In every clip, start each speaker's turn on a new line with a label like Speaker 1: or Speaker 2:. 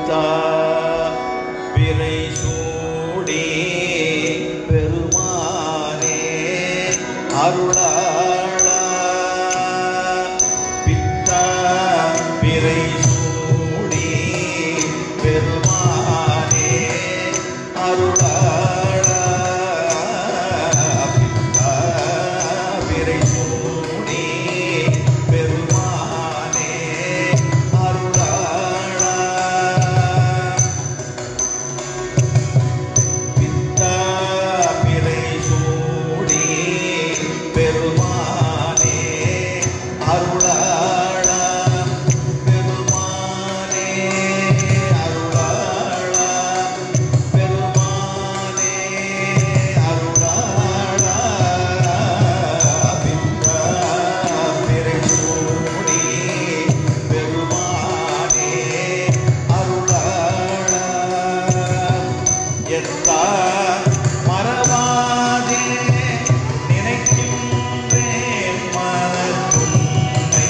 Speaker 1: வைத்தா பிறை சூடி பெருமானே அருளாளா பித்தா பிறை சூடி பெருமானே அருளாளா பித்தா பிறை சூடி பெருமானே அருளாளா பித்தா பிறை சூடி பெருமானே அருளாளா பெருமானே அருளாளா பெருமானே அருளாளா பித்தா பிறை சூடி பெருமானே அருளாளா எத்தார் மறவாதே நினைக்கின்றேன் மனத்துன்னை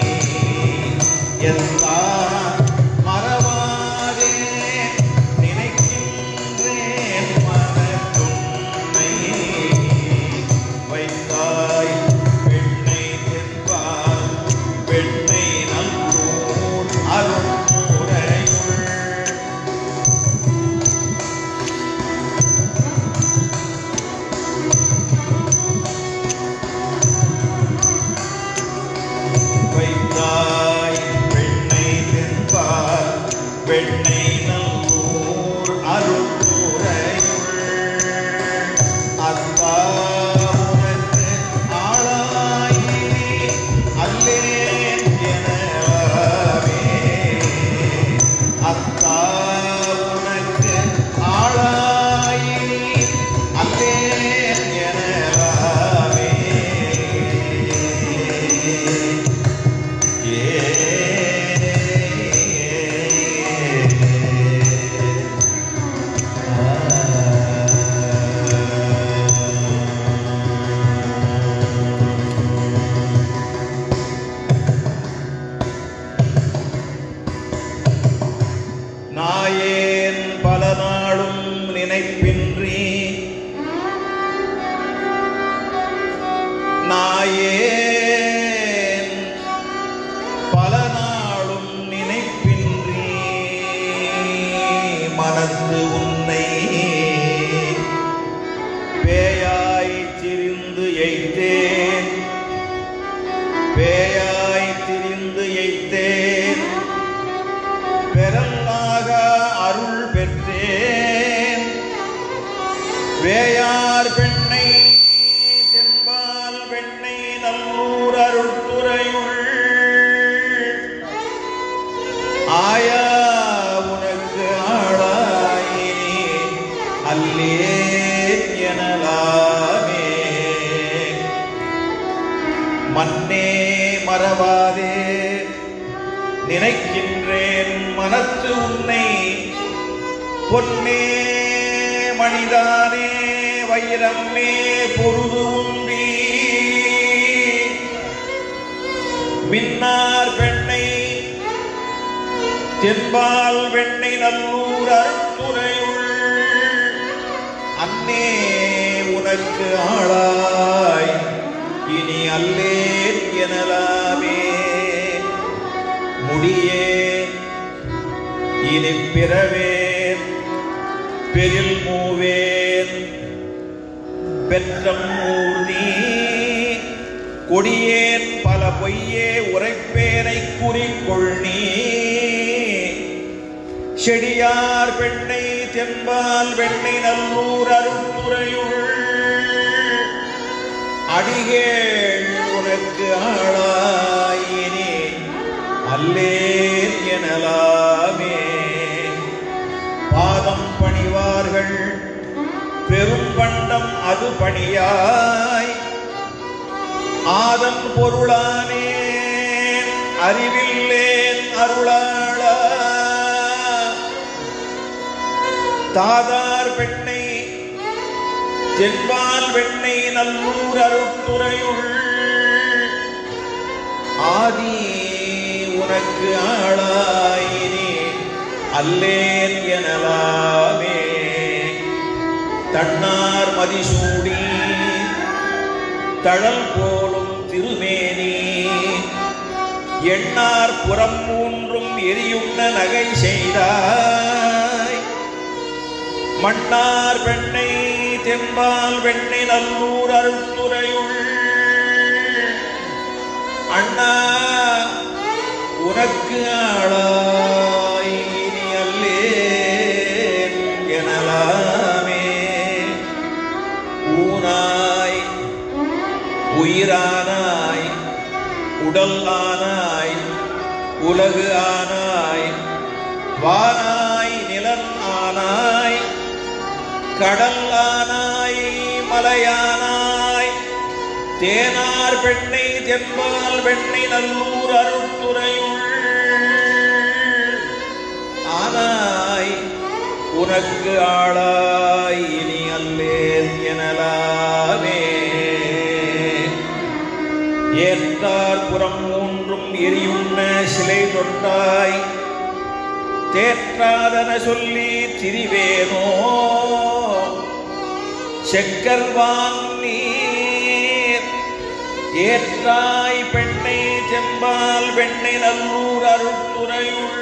Speaker 1: எத்தார் மறவாதே நினைக்கின்றேன் மனத்துன்னை வைத்தாய் பெண்ணை தென்பால் பெண்ணை நல்லூர் அருள்முறையுள் வைத்தாய் பெண்ணை தென்பால் பெண்ணை நல்லூர் அருள்முறையுள் அத்தா உனக்கு ஆளாயினி அல்லேன் எனவே அத்தா உனக்கு ஆளாயினி அல்லேன் எனவே நாயேன் பல நாளும் நினைப்பின்றி நாயேன் பல நாளும் நினைப்பின்றி மனத்து உன்னை பேயாய் திரிந்து எய்த்தேன் பேயாய் திரிந்து எய்த்தேன் பெறல்லாக அருள் பெற்றேன் வேயார் பெண்ணை தென்பால் பெண்ணை நல்லூர் அருள்துறையுள் ஆயா உனக்கு ஆளாயினி அல்லே எனலாமே மன்னே மறவாதே நினைக்கின்றேன் மனத்து உன்னை பொன்னே மணிதானே வைரம்மே பொருது உண்டி மின்னார் பெண்ணை தென்பால் வெண்ணை நல்லூர் அருத்துறையுள் அன்னே உனக்கு ஆளாய் இனி அல்லேன் எனலாமே முடியேன் இனி பிறவேன் பெரில் மூவேன் பெற்றம் ஊர்தி கொடியேன் பல பொய்யே உரைப்பேனை குறிக்கொள் நீ செடியார் பெண்ணை தென்பால் வெண்ணை நல்லூர் அருத்துறையுள் அடிகேள் உனக்கு ஆளாயினே அல்லேன் எனலாமே பாதம் பணிவார்கள் பெரும் பண்டம் அது பணியாய் ஆதன் பொருளானே அறிவில்லேன் அருளாளா தாதார் பெண்ணை தென்பால் வெண்ணை நல்லூர் அருத்துறையுள் ஆதி உனக்கு ஆளாயினே அல்லேன் எனலாமே தன்னார் மதிசூடி தழல் போலும் திருமேனி எண்ணார் புறம் மூன்றும் எரியுண்ண நகை செய்தாய் மன்னார் வெண்ணை தென்பால் வெண்ணை நல்லூர் அருள்துறையுள் அண்ணா உனக்கு ஆளாய் இனி அல்லேன் எனலாமே ஊனாய் உயிரானாய் உடல் ஆனாய் உலகு ஆனாய் வானாய் நிலன் ஆனாய் கடல் ஆனாய் மலையானாய் தேனார் பெண்ணை தென்பால் வெண்ணை நல்லூர் அருட்துறையுள் ஆனாய் உனக்கு ஆளாய் இனி அல்லேன் எனலாமே ஏற்றார் புறம் மூன்றும் எரியுண்ண சிலை தொட்டாய் தேற்றாதன சொல்லி திரிவேனோ செக்கல்வான் நீர் ஏற்றாய் பெண்ணை செம்பால் வெண்ணை நல்லூர் அருட்துறையுள்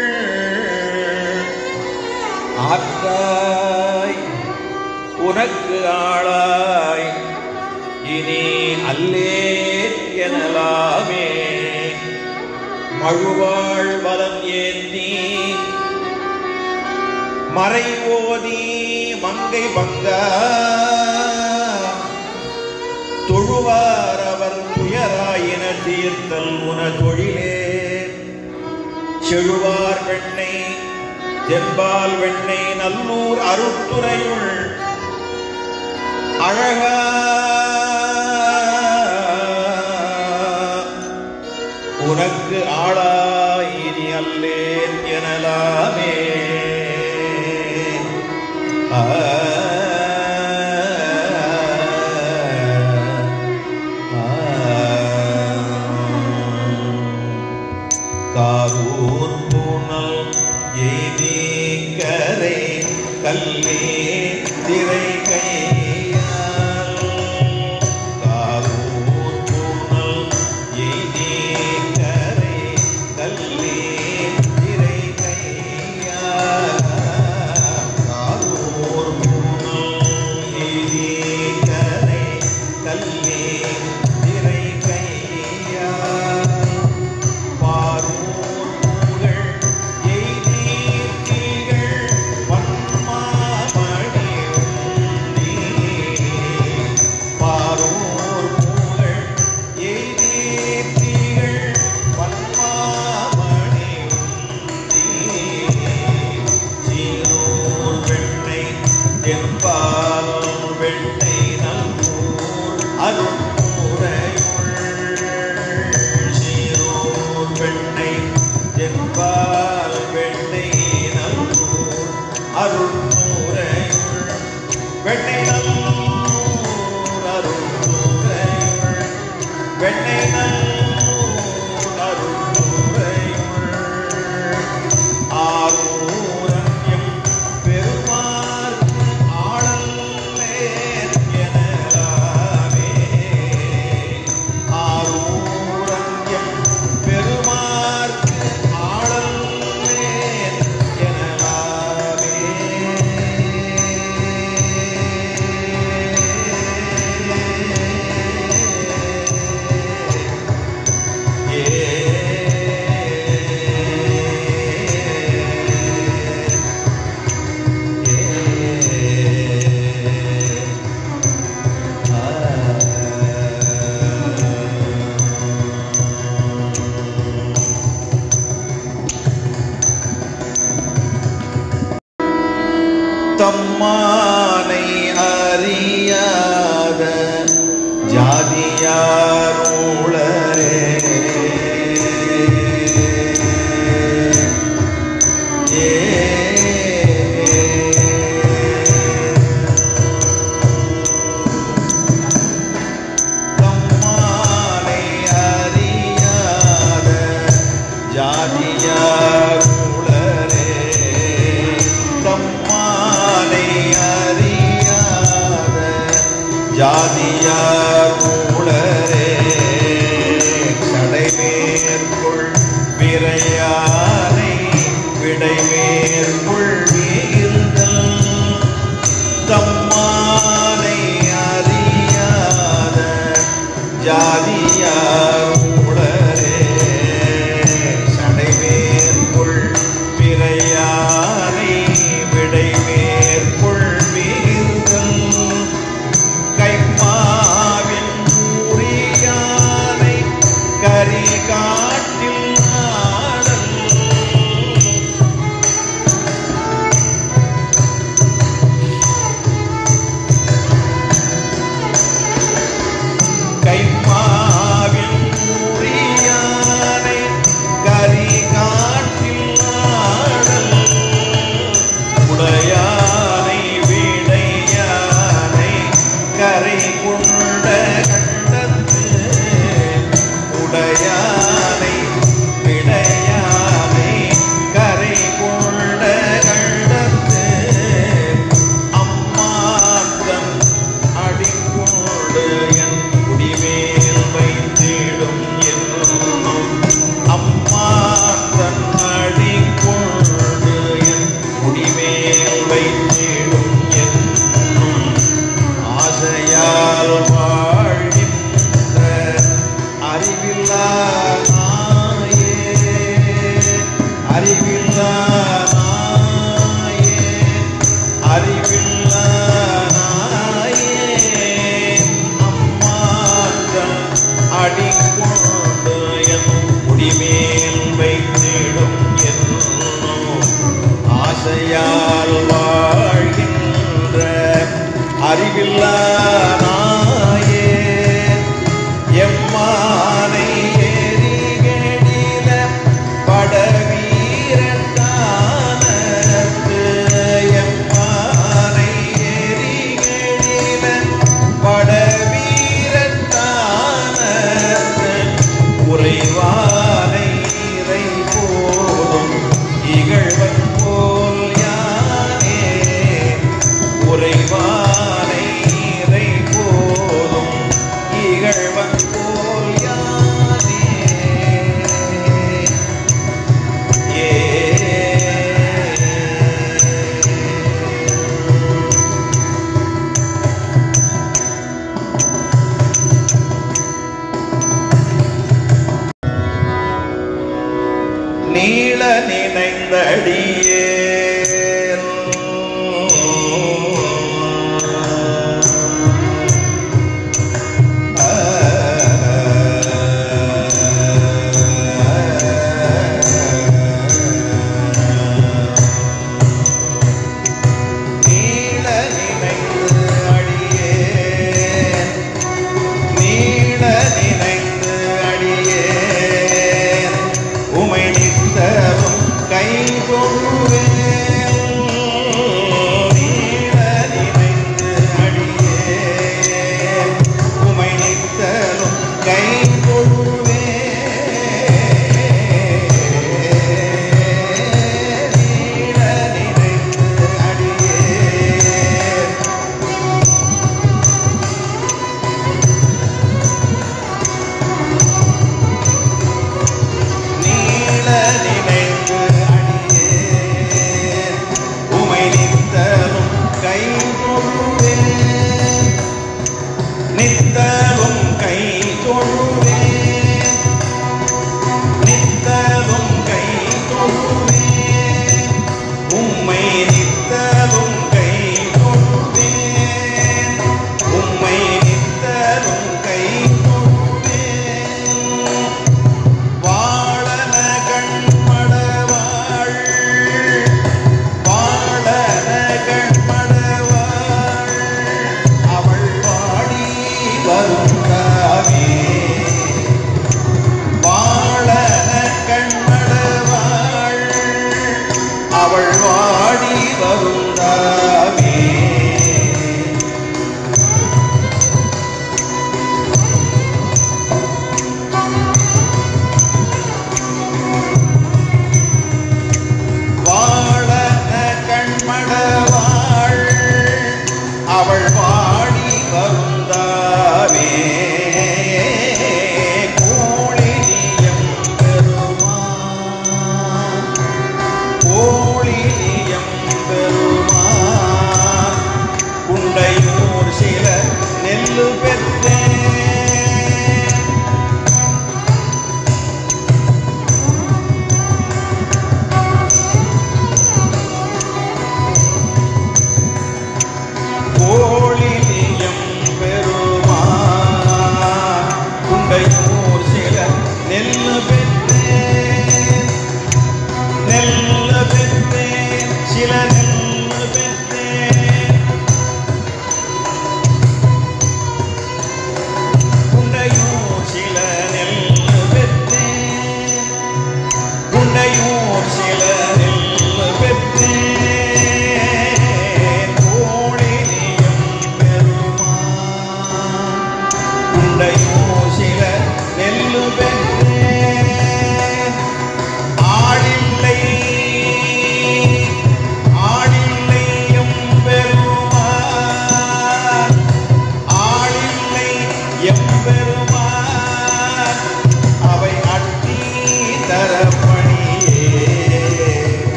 Speaker 1: ஆற்றாய் உனக்கு ஆளாய் இனி அல்லேன் எனலாமே மழுவாள் வலம் ஏந்தி மறை ஓதி மங்கை பங்கா தொழுவார் அவர் துயராயின தீர்த்தல் உன தொழிலே செழுவார் வெண்ணை தென்பால் வெண்ணை நல்லூர் அருட்துறையுள் அழகா உனக்கு ஆளாய் இனி அல்லேன் எனலாமே ஆ காரூர் பூனல் எய்தி கரை கல்லே திரை கையால் காரூர் பூனல் எய்தி கரை கல்லே திரை கையால் காரூர் பூனல் எய்தி கரை கல்லே திரை கையால் பாரூர் புகழ் எய்தீர்த்திகள் வன்மாமழை அறிவில்லாயே அறிவில்லாயே அம்மாங்கள் அடிக்கொண்டு என் முடிமேல் வைத்திடும் என்னும் ஆசையால் வாழ்கின்ற அறிவில்லாயே எம்மானை எரிகடில படவீரட்டானத்து எம்மானை எரிகடில படவீரட்டானத்து உறைவானை இறை போதும் இகழ்வன் போல் யானே உறைவானை இறை போதும் இகழ்வன் போல் யானே ஏ நீள நினைந்தடியே நீள நினைந்து அடியேன் நீள நினைந்து அடியேன் உமை நித்தரும் கை கொள்வேன்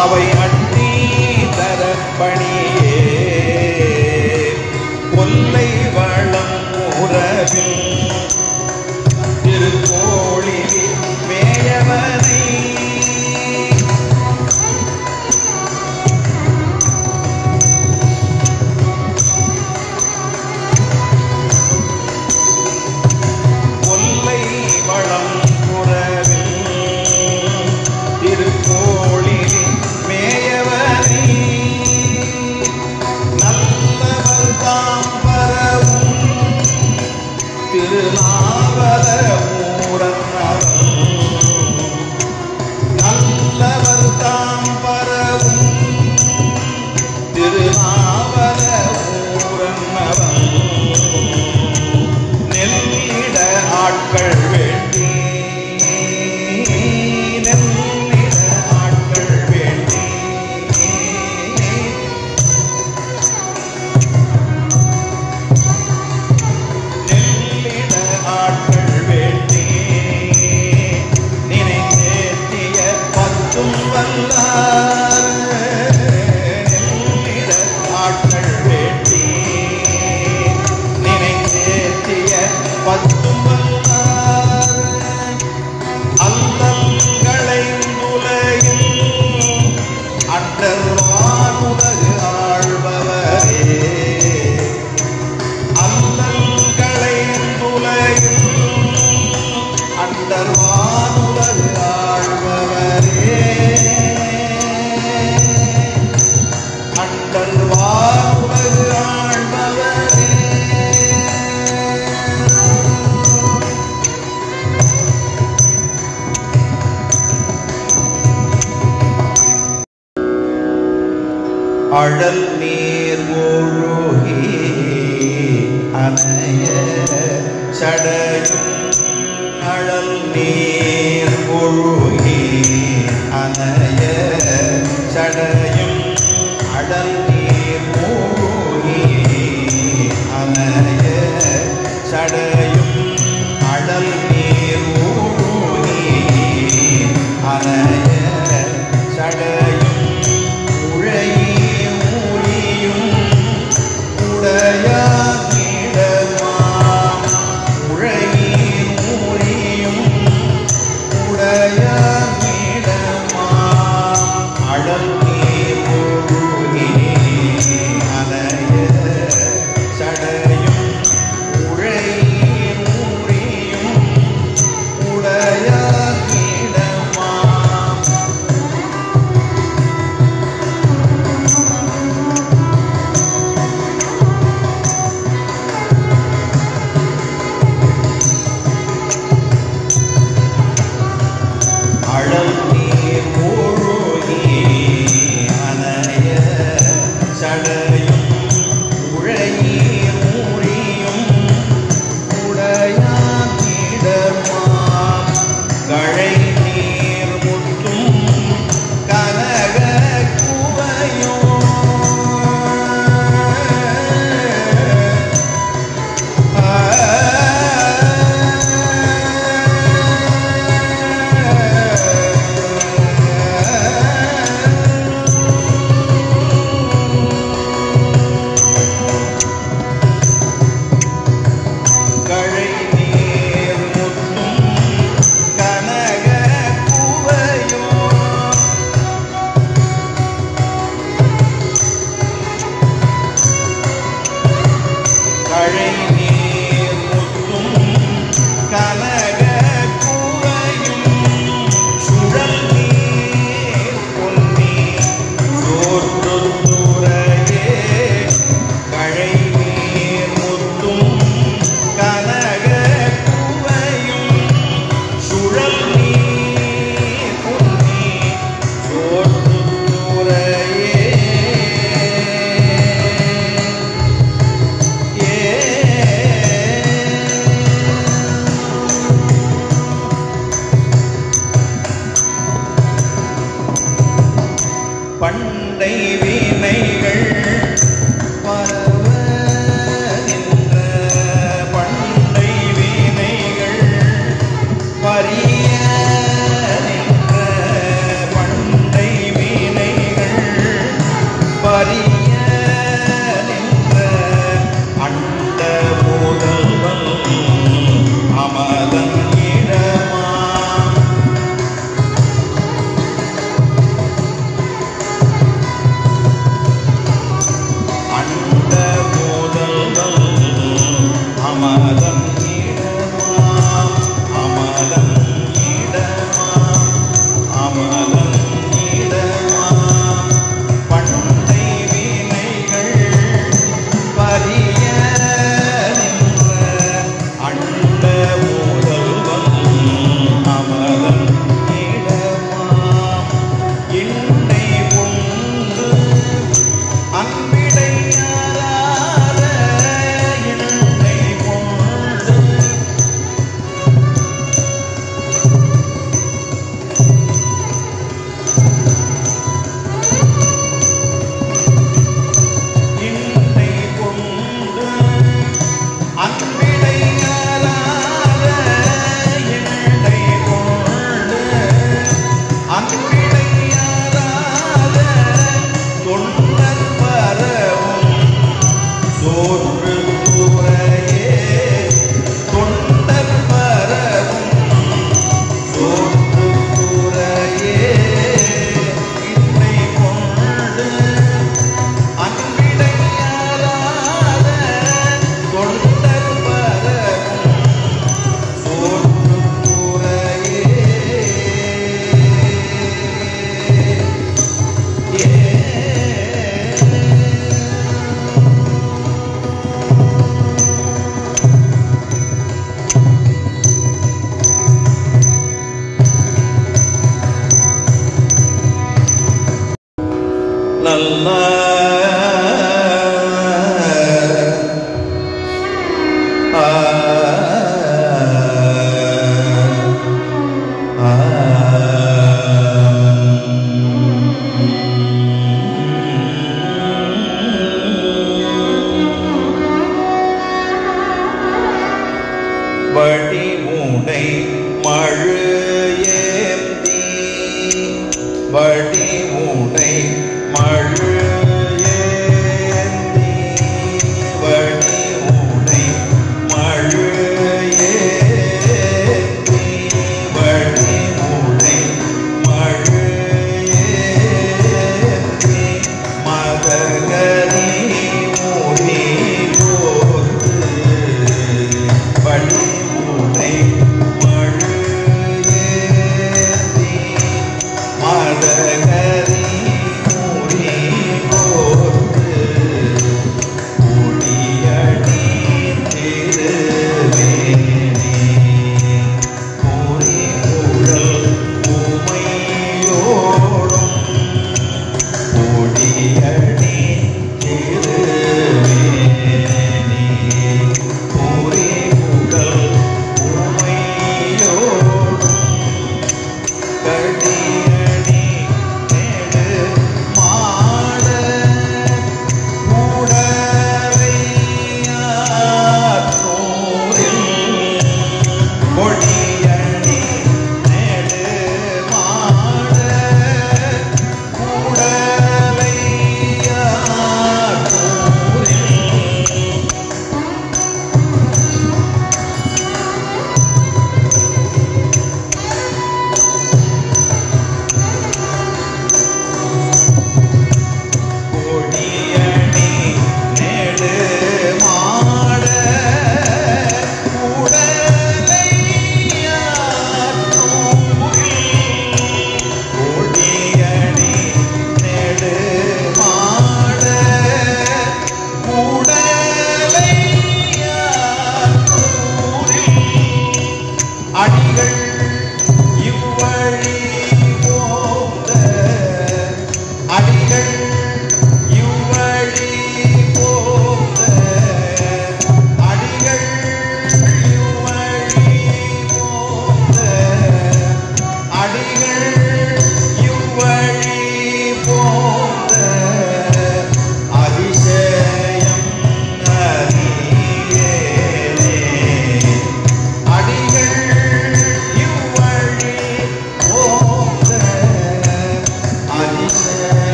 Speaker 1: அவை அட்டி தரப்பணியே கொல்லை வளம் உறவில் திருக்கோளில் மேயவனை கொல்லை வளம் புறவில் திருக்கோளில் மேயவனை நல்லவர் தாம் பரவும் திருநாவல ஊரன்னவன் நல்லவர் தாம் பரவும் திருநாவல ஊரன்னவன் நெல்லிட ஆட்கள் வேண்டி நெல்லிட ஆட்கள் வேண்டி நெல்லிட ஆட்கள் வேண்டி நினைத்தேத்திய பத்தும் வல்லார் நெல்லிட ஆட்கள் வேண்டி நினைத்தேத்திய பத்தும் வல்லார் அல்லல்களைந்துலையில் அண்டர்வானுலகு ஆழ்பவரே அல்லல்களைந்துலையில் அண்டர்வானுலகு ஆழ்பவரே அண்டர்வானுலகு ஆழ்பவரே அழல் நீர் மூழ்கி அணைய சடையும் அழல் நீர் மூழ்கி அணைய சடையும் அடல் நீர் மூழ்கி அணைய சடையும் அடல் நீர் மூழ்கி அணைய சடையும் உழையும் ஊழியும் உடையாகிடமா உழையும் ஊழியும் உடையாகிடமா அடல் நீர் மூழ்கி அலைய சடையும் உழையும் ஊழியும் உடையாகிடமா அழல் நீர் மூழ்கி அணைய சடையும் உழையீர் மூழியும் உடையாக்கிடமாம் கழை நீர் முத்தும் கனக குவையும் கழை நீர் முத்தும் கனக குவையோ கழை நீர் முத்தும் கனக குவையும் சுழல் நீர் பொன்னி சோற்றுத்துறையே கழை நீர் முத்தும் கனக குவையும் சுழல் நீர் பொன்னி சோற்றுத்துறையே பண்டை வினைகள் பரவ நின்ற பண்டை வினைகள் பரிய நின்ற பண்டை வினைகள் பரிய நின்ற அண்ட முதல்வன் அமதன் இடமா அண்ட முதல்வன் அமதன் இடமா அமதன் இடமா அமதன் இடமா பண்டை வினைகள் பரிய நின்ற அண்ட முதல்வன் அமதன் இடமா இன்னை உண்டு அன்பிடையாராத என்னை கொண்டு இன்னை கொண்டு அன்பிடையாராத என்னை கொண்டு அன்பிடையாராத தொண்டர் பரவும் சோற்று துறையே தொண்டர் பரவும் சோற்று துறையே இன்னை கொண்டு அன்பிடையாராத தொண்டர் பரவும் சோற்று துறையே நல்ல ஆ ஆ வடிமுனை மழு ஏந்தி வடிமுனை மழு ஏந்தி வடிமுனை மழு ஏந்தி வடிமுனை மழு ஏந்தி மதகரி மூடி போர்த்து வடிமுனை மழு ஏந்தி மதகரி மூடி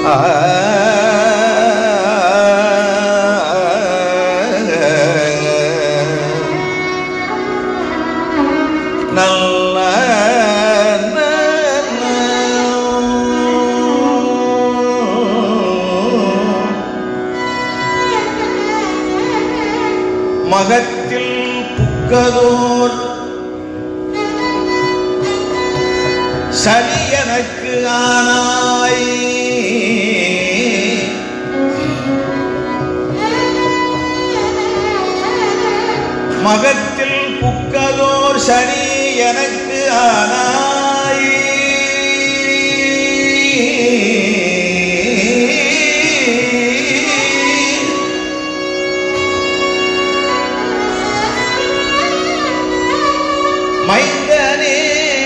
Speaker 1: நல்ல மகத்தில் புக்கதோர் சரி எனக்கு ஆனாய் மகத்தில் புக்கதோர் சரி எனக்கு ஆனாய் மைந்தனே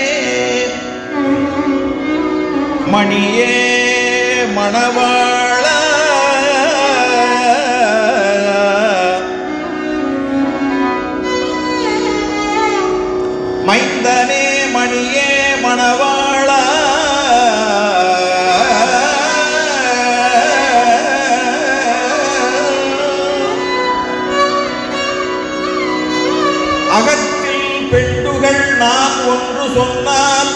Speaker 1: மணியே மணவாள மைந்தனே மணியே மணவாள அகத்தில் பெண்டுகள் நான் ஒன்று சொன்னால்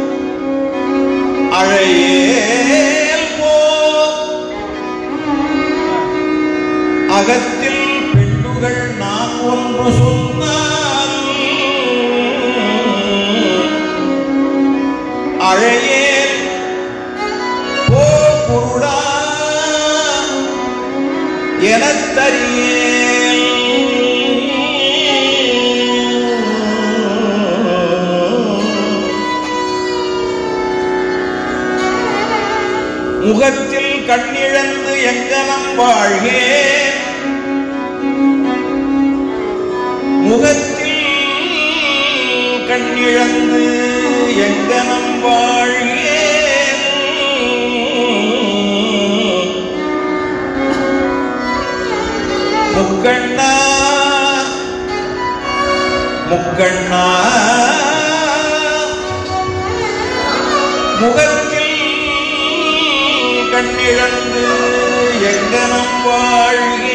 Speaker 1: அழையேல் போ அகத்தில் பெண்டுகள் நான் ஒன்று சொன்னால் அழையேல் போ குருடா எனத் தரியேல் முகத்தில் கண்ணிழந்து எங்கனம் வாழ்கேன் முகத்தில் கண்ணிழந்து எங்கனம் வாழ்கேன் முக்கண்ணா முக்கண்ணா முகத்தில் கண்ணிழந்து எங்கனம் வாழ்கே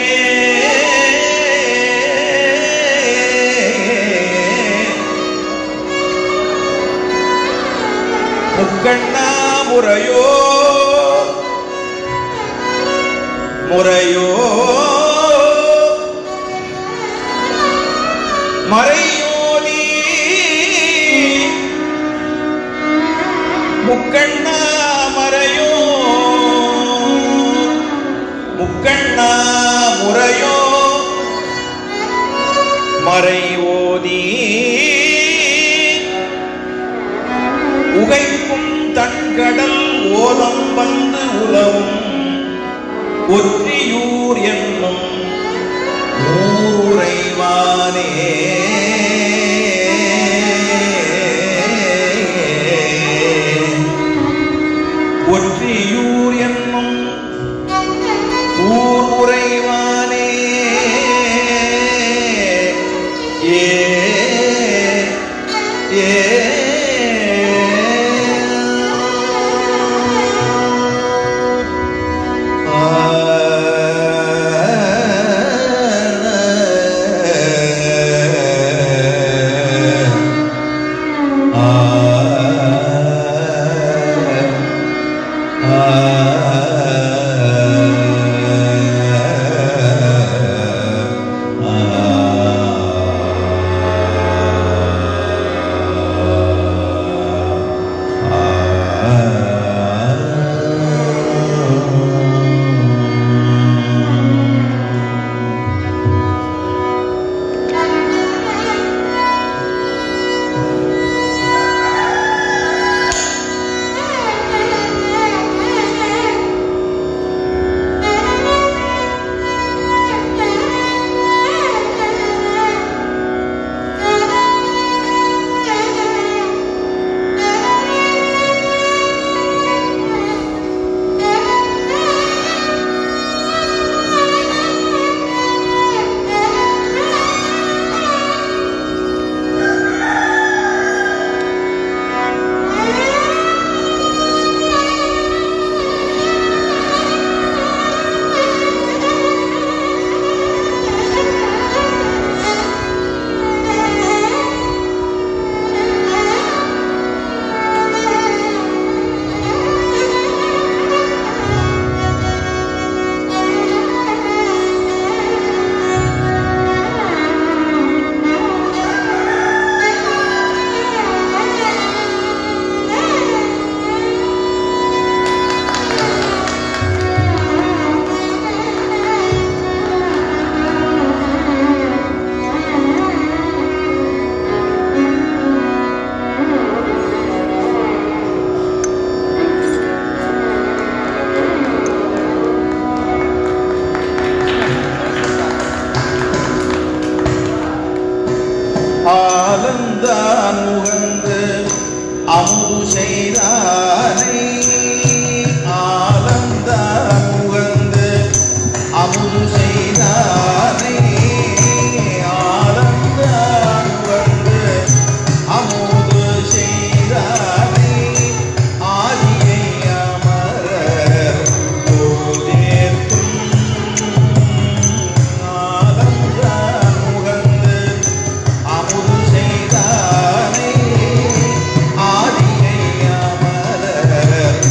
Speaker 1: முக்கண்ணா முறையோ முறையோ மறையோனி முக்கண்ணா மறையோ முக்கண்ணா முறையோ மறைவோதி உகைக்கும் தன்கடல் ஓலம் வந்து உலவும் ஒற்றியூர் என்னும் ஊரைவானே ஒற்றியூர் என்னும் ஊர் உறைவானே ஏ ஏ ஆ அமுது செய்தானை ஆலந்தான் உகந்து அமுது செய்தானை ஆலந்தான் உகந்து அமுது செய்தானை ஆதியை அமரர் போதேத்தும் ஆலந்தான் உகந்து அமுது செய்தானை ஆதியை அமரர்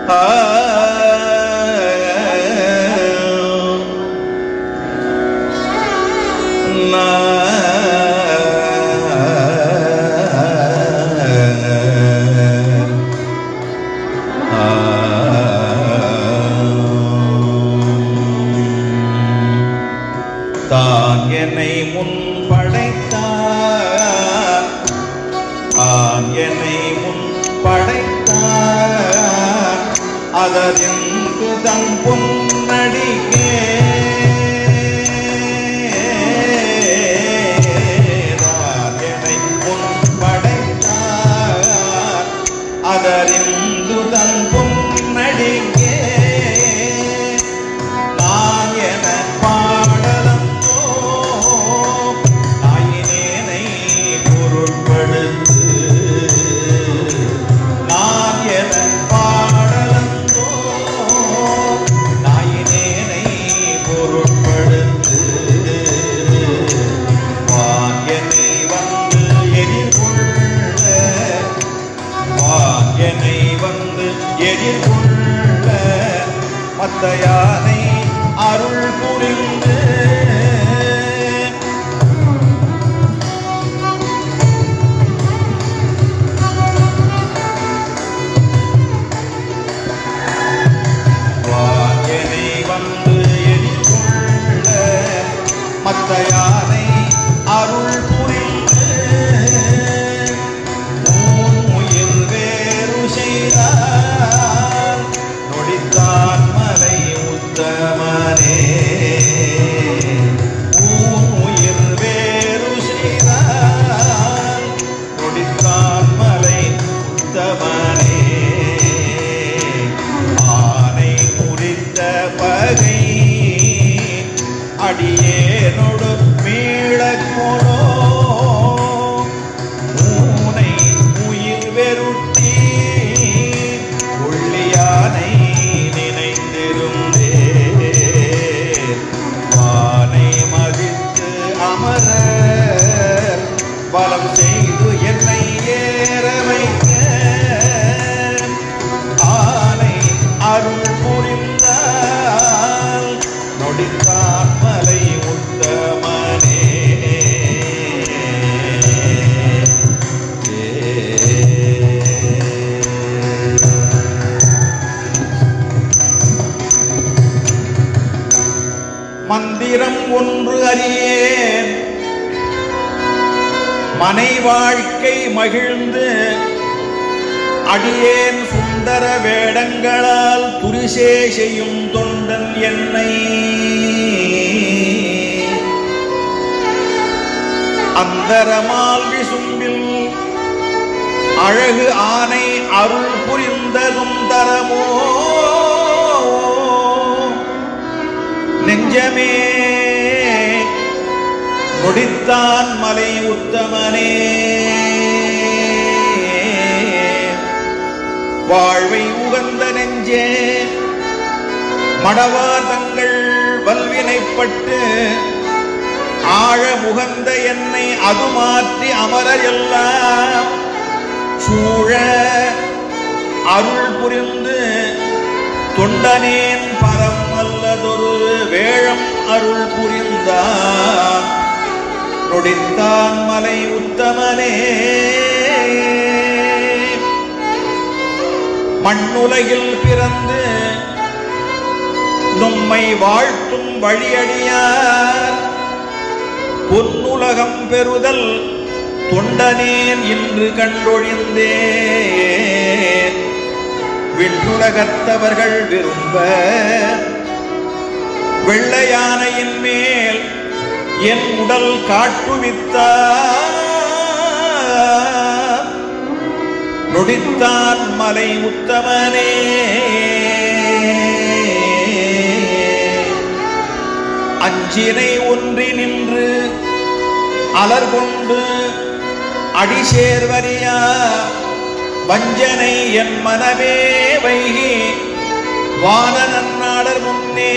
Speaker 1: தான் என்னை முன் படைத்தான் தான் என்னை முன் படைத்தான் அதறிந்து தன் பொன்னடிக்கே தான் என்னை முன் படைத்தான் அதறிந்து தன் பொன்னடிக்கே நான் என பாடலந்தோ நாயினேனை பொருட்படுத்து நான் என பாடலந்தோ நாயினேனை பொருட்படுத்து வான் என்னை வந்து எதிர்கொள்ள வான் என்னை வந்து எதிர்கொள்ள மத்த யானை அருள் புரிந்து வான் என்னை வந்து எதிர்கொள்ள மத்த யானை அருள் புரிந்து ஊன் உயிர் வேறு செய்தார் நொடித்தான் மலை உத்தமனே ஊன் உயிர் வேறு செய்தார் நொடித்தான் மலை உத்தமனே ஆனை குறித்த பகை அடியேனொடு மீளக்கொடோ மூனை உயிர் வெருட்டி உள்ளியானை நினைந்திருந்தே வானை மதித்து அமர பலம் செய்து என்னை ஏற வைக்க ஆனை அருள் புரிந்தால் நொடித்தான் மலை உத்தமனே மந்திரம் ஒன்று அறியேன் மனை வாழ்க்கை மகிழ்ந்து அடியேன் சுந்தர வேடங்களால் துரிசே செய்யும் தொண்டன் என்னை அந்தரமால் விசும்பில் அழகு ஆனை அருள் புரிந்ததும் தரமோ நெஞ்சமே நொடித்தான் மலை உத்தமனே வாழ்வை உகந்த நெஞ்சே மடவார் தங்கள் வல்வினைப்பட்டு ஆழ முகந்த என்னை அது மாற்றி அமரர் எல்லாம் சூழ அருள் புரிந்து தொண்டனேன் பரம் அல்லதொரு வேழம் அருள் புரிந்தான் நொடித்தான் மலை உத்தமனே மண்ணுலகில் பிறந்து நும்மை வாழ்த்தும் வழியடியார் பொன்னுலகம் பெறுதல் தொண்டனேன் இன்று கண்டொழிந்தேன் விண்ணுலகத்தவர்கள் விரும்ப வெள்ளையானையின் மேல் என் உடல் காட்டுவித்தார் நொடித்தான் மலை உத்தமனே அஞ்சினை ஒன்றி நின்று அலர் கொண்டு அடிசேர்வரியா வஞ்சனை என் மனமே வைகி வான நன்னாடர் முன்னே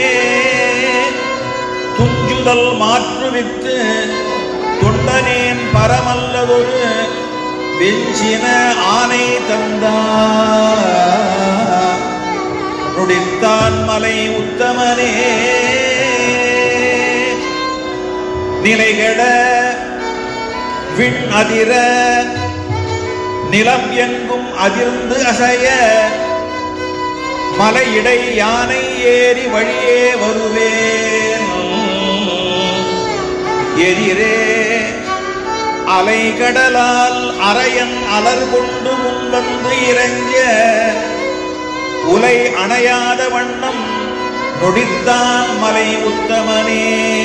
Speaker 1: துஞ்சுதல் மாற்றுவித்து தொண்டனேன் பரமல்லதொரு வெஞ்சின ஆணை தந்தார் நொடித்தான் மலை உத்தமனே நிலைகட விண் அதிர நிலம் எங்கும் அதிர்ந்து அசைய மலையிடை யானை ஏறி வழியே வருவேன் எதிரே அலைகடலால் அரையன் அலர் கொண்டு முன்வந்து இறங்க உலை அணையாத வண்ணம் நொடித்தான் மலை உத்தமனே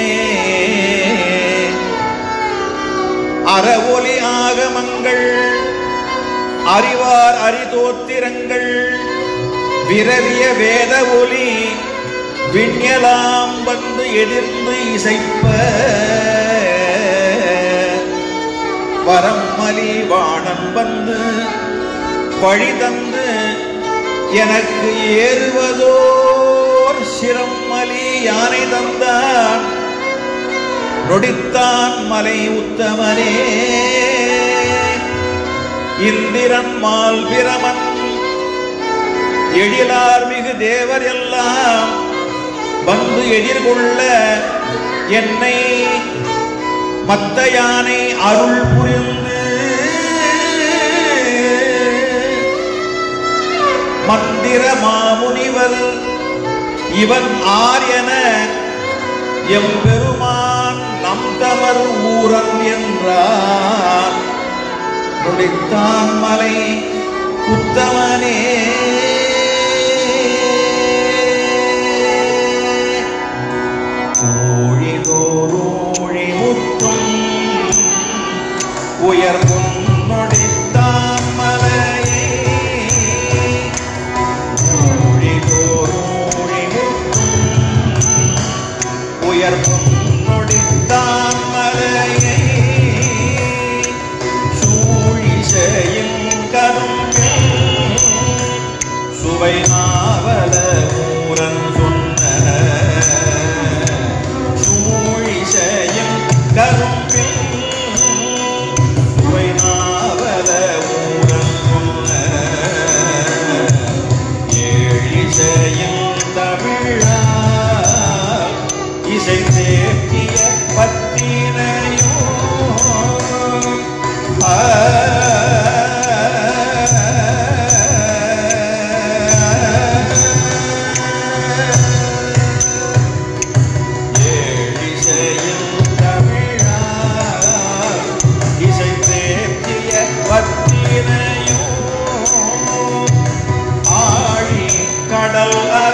Speaker 1: அறவொலி ஆகமங்கள் அறிவார் அரிதோத்திரங்கள் விரவிய வேத ஒலி விண்யலாம் வந்து எதிர்ந்து இசைப்ப வரம்மலி வாணன் வந்து வழி தந்து எனக்கு ஏறுவதோர் சிரம்மலி யானை தந்தான் நொடித்தான் மலை உத்தமனே இந்திரன் மால் பிரமன் எழிலார் மிகு தேவர் எல்லாம் வந்து எதிர்கொள்ள என்னை மத்த யானை அருள் புரிந்து மந்திர மாமுனிவர் இவன் ஆர் என எம்பெருமான் நம் தமர் ஊரன் என்றார் நொடித்தான் மலை உத்தமனே ஊழிதோரூழி முத்தும் உயர் நொடித்தான் மலையே ஊழிதோரூழி முத்தும் உயர் நொடித்தான் மலையை சூழிசையும் கரும்பில் சுவை நாவல ஊரன் சொன்ன சூழிசையும் கரும்பில் சுவை நாவல ஊரன் சொன்ன ஏழிசையும் தமிழா இசை தேக்கிய பத்தினையோ ஆ ஏழிசையில் தமிழா இசை தேக்கிய பத்தினையோ ஆழி கடல்